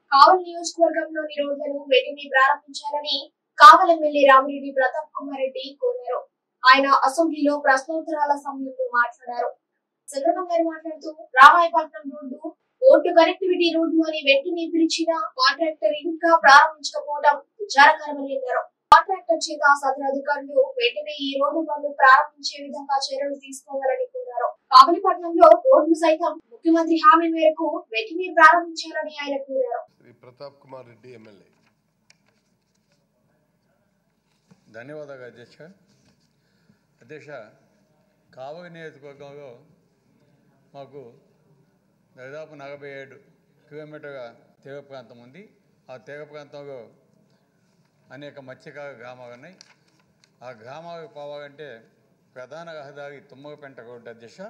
కావలి నియోజకవర్గంలోని రోడ్లను వెంటనే ప్రారంభించాలని కావలి ఎమ్మెల్యే రామిరెడ్డి ప్రతాప్ కుమార్ రెడ్డి కోరారు ఆయన అసెంబ్లీలో ప్రశ్నోత్తరాల సమయంలో మాట్లాడారు చంద్రబాబు గారు మాట్లాడుతూ రామాయపట్నం రోడ్డు ఓటు కనెక్టివిటీ రోడ్డు అని వెంటనే పిలిచిన కాంట్రాక్టర్ ఇంకా ప్రారంభించకపోవడం విచారకరమని అన్నారు కాంట్రాక్టర్ చేత సదరు అధికారులు వెంటనే ఈ రోడ్డు పనులు ప్రారంభించే విధంగా చర్యలు తీసుకోవాలని కోరారు కావలిపట్నంలో రోడ్లు సైతం ముఖ్యమంత్రి హామీ మేరకు వెంటనే ప్రారంభించాలని ఆయన కోరారు శ్రీ ప్రతాప్ కుమార్ రెడ్డి ఎమ్మెల్యే ధన్యవాదాలు అధ్యక్ష అధ్యక్ష కావలి నియోజకవర్గంలో మాకు దాదాపు నలభై ఏడు కిలోమీటర్ల తీర ప్రాంతం ఉంది ఆ తీర ప్రాంతంలో అనేక మత్స్యకార గ్రామాలు ఉన్నాయి ఆ గ్రామాలకు పోవాలంటే ప్రధాన రహదారి తుమ్మలపెంట రోడ్డు అధ్యక్ష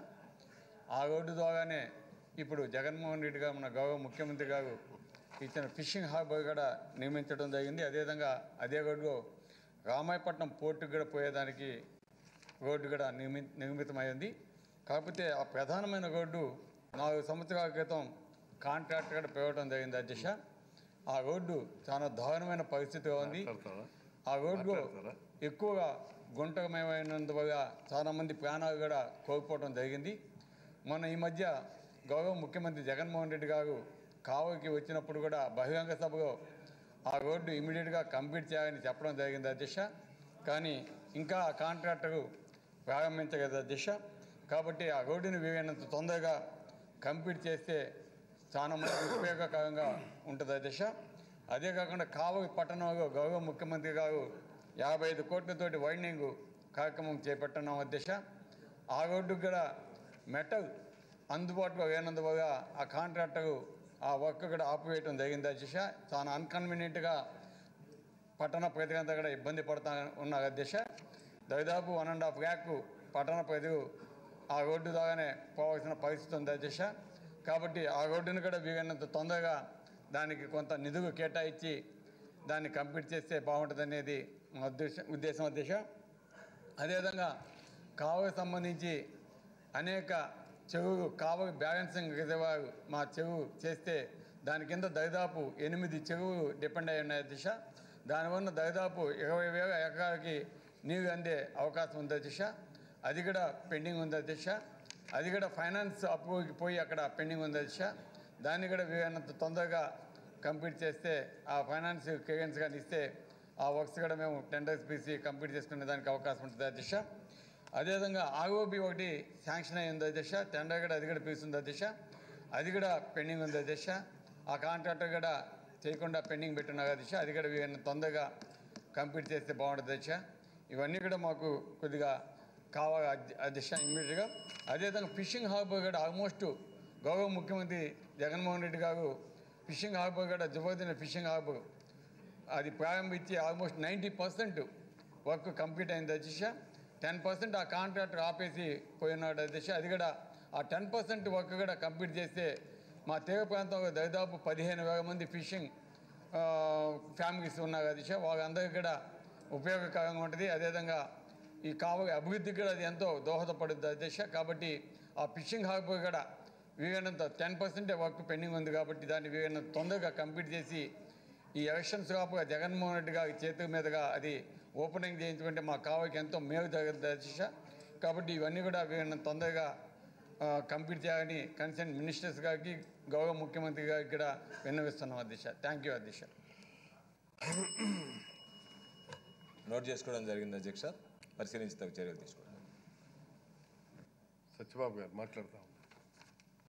ఆ రోడ్డు ద్వారానే ఇప్పుడు జగన్మోహన్ రెడ్డి గారు మన గౌరవ ముఖ్యమంత్రి గారు ఇచ్చిన ఫిషింగ్ హార్బర్ కూడా నిర్మించడం జరిగింది అదేవిధంగా అదే రోడ్లో రామాయపట్నం పోర్టుకు కూడా పోయేదానికి రోడ్డు కూడా నిర్మి నిర్మితమైంది కాకపోతే ఆ ప్రధానమైన రోడ్డు నాలుగు సంవత్సరాల క్రితం కాంట్రాక్ట్ కూడా పెరగడం జరిగింది అధ్యక్ష ఆ రోడ్డు చాలా దారుణమైన పరిస్థితిలో ఉంది మాట్లాడతావా? ఆ రోడ్డు మాట్లాడతారా? ఎక్కువగా గుంటకమయమైనందువల్ల చాలామంది ప్రాణాలు కూడా కోల్పోవడం జరిగింది మొన్న ఈ మధ్య గౌరవ ముఖ్యమంత్రి జగన్మోహన్ రెడ్డి గారు కావలికి వచ్చినప్పుడు కూడా బహిరంగ సభలో ఆ రోడ్డు ఇమీడియట్గా కంప్లీట్ చేయాలని చెప్పడం జరిగింది అధ్యక్ష కానీ ఇంకా ఆ కాంట్రాక్టరు ప్రారంభించగలదు అధ్యక్ష కాబట్టి ఆ రోడ్డుని వీలైనంత తొందరగా కంప్లీట్ చేస్తే చాలా మంది ఉపయోగకరంగా ఉంటుంది అధ్యక్ష అదే కాకుండా కావలి పట్టణంలో గౌరవ ముఖ్యమంత్రి గారు యాభై ఐదు కోట్లతోటి వైండింగ్ కార్యక్రమం చేపట్టడం అధ్యక్ష ఆ రోడ్డుకు కూడా మెటల్ అందుబాటులో లేనందువల్ల ఆ కాంట్రాక్టరు ఆ వర్క్ కూడా ఆపివేయటం జరిగింది అధ్యక్ష చాలా అన్కన్వీనియంట్గా పట్టణ ప్రజలంతా కూడా ఇబ్బంది పడుతా ఉన్నారు అధ్యక్ష దాదాపు వన్ అండ్ హాఫ్ ల్యాక్ పట్టణ ప్రజలు ఆ రోడ్డు ద్వారానే పోవాల్సిన పరిస్థితి ఉంది అధ్యక్ష కాబట్టి ఆ రోడ్డును కూడా వీలైనంత తొందరగా దానికి కొంత నిధులు కేటాయించి దాన్ని కంప్లీట్ చేస్తే బాగుంటుంది అనేది మా ఉద్దేశం ఉద్దేశం అధ్యక్ష అదేవిధంగా కావుకి సంబంధించి అనేక చెరువులు కావలి బ్యాలెన్సింగ్ రిజర్వాయర్ మా చెరువు చేస్తే దాని కింద దరిదాపు ఎనిమిది చెరువులు డిపెండ్ అయి ఉన్నాయి దిశ దానివల్ల దరిదాపు ఇరవై వేల ఎకరాలకి నీరు అందే అవకాశం ఉంది దిశ అది కూడా పెండింగ్ ఉంది దిశ అది కూడా ఫైనాన్స్ అప్రూవ్కి పోయి అక్కడ పెండింగ్ ఉంది దిశ దాన్ని కూడా వీలైనంత తొందరగా కంప్లీట్ చేస్తే ఆ ఫైనాన్స్ క్లియరెన్స్ కానీ ఇస్తే ఆ వర్క్స్ కూడా మేము టెండర్స్ పిలిచి కంప్లీట్ చేసుకునే దానికి అవకాశం ఉంటుంది అధ్యక్ష అదేవిధంగా ఆర్ఓబి ఒకటి శాంక్షన్ అయ్యింది అధ్యక్ష టెండర్ కూడా అది కూడా పిలుస్తుంది అధ్యక్ష అది కూడా పెండింగ్ ఉంది అధ్యక్ష ఆ కాంట్రాక్టర్ కూడా చేయకుండా పెండింగ్ పెట్టున్నారు అధ్యక్ష అది కూడా వీళ్ళని తొందరగా కంప్లీట్ చేస్తే బాగుంటుంది అధ్యక్ష ఇవన్నీ కూడా మాకు కొద్దిగా కావాలి అధ్య- అధ్యక్ష ఇమ్మీడియట్గా అదేవిధంగా ఫిషింగ్ హార్బర్ కూడా ఆల్మోస్ట్ గౌరవ ముఖ్యమంత్రి జగన్మోహన్ రెడ్డి గారు ఫిషింగ్ హార్బర్ కూడా జబర్దస్త్ ఫిషింగ్ హార్బర్ అది ప్రారంభించి almost ninety percent work complete అయింది అధ్యక్ష టెన్ పర్సెంట్ ఆ కాంట్రాక్టర్ ఆపేసి పోయినాడు అధ్యక్ష అది కూడా ఆ టెన్ పర్సెంట్ వర్క్ కూడా కంప్లీట్ చేస్తే మా తీర ప్రాంతంలో దాదాపు పదిహేను వేల మంది ఫిషింగ్ ఫ్యామిలీస్ ఉన్నారు అధ్యక్ష వాళ్ళందరికీ కూడా ఉపయోగకరంగా ఉంటుంది అదేవిధంగా ఈ కావలి అభివృద్ధికి కూడా అది ఎంతో దోహదపడుతుంది అధ్యక్ష కాబట్టి ఆ ఫిషింగ్ హార్బర్ కూడా వీలైనంత టెన్ పర్సెంటే వర్క్ పెండింగ్ ఉంది కాబట్టి దాన్ని వీలైనంత తొందరగా కంప్లీట్ చేసి ఈ ఎలక్షన్స్ కాపుగా జగన్మోహన్ రెడ్డి గారి చేతుల మీదుగా అది ఓపెనింగ్ చేయించుకుంటే మా కావలికి ఎంతో మేలు జరుగుతుంది అధ్యక్ష కాబట్టి ఇవన్నీ కూడా వీళ్ళని తొందరగా ఆ, కంప్లీట్ చేయాలని కన్సర్న్ మినిస్టర్స్ గారికి గౌరవ ముఖ్యమంత్రి గారికి కూడా విన్నవిస్తున్నాం అధ్యక్ష థ్యాంక్ యూ అధ్యక్ష నోట్ చేసుకోవడం జరిగింది అధ్యక్ష పరిశీలించి తగు చర్యలు తీసుకోండి సత్యబాబు గారు మాట్లాడతాం